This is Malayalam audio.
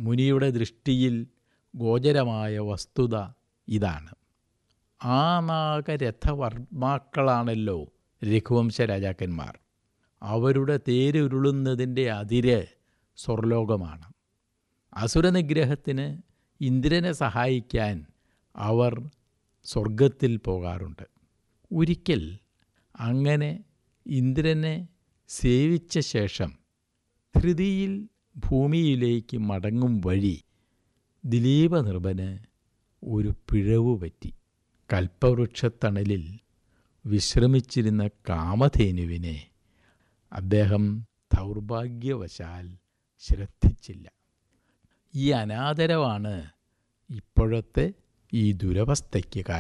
മുനിയുടെ ദൃഷ്ടിയിൽ ഗോചരമായ വസ്തുത ഇതാണ് ആനാഗരഥവർമാക്കളാണല്ലോ രഘുവംശ രാജാക്കന്മാർ അവരുടെ തേരുരുളുന്നതിൻ്റെ അതിര് സ്വർലോകമാണ് അസുരനിഗ്രഹത്തിന് ഇന്ദ്രനെ സഹായിക്കാൻ അവർ സ്വർഗത്തിൽ പോകാറുണ്ട് ഒരിക്കൽ അങ്ങനെ ഇന്ദ്രനെ സേവിച്ച ശേഷം ധൃതിയിൽ ഭൂമിയിലേക്ക് മടങ്ങും വഴി ദിലീപനിർഭന് ഒരു പിഴവ് പറ്റി കൽപ്പവൃക്ഷത്തണലിൽ വിശ്രമിച്ചിരുന്ന കാമധേനുവിനെ അദ്ദേഹം ദൗർഭാഗ്യവശാൽ ശ്രദ്ധിച്ചില്ല ഈ അനാദരവാണ് ഇപ്പോഴത്തെ ഈ ദുരവസ്ഥയ്ക്ക് കാരണം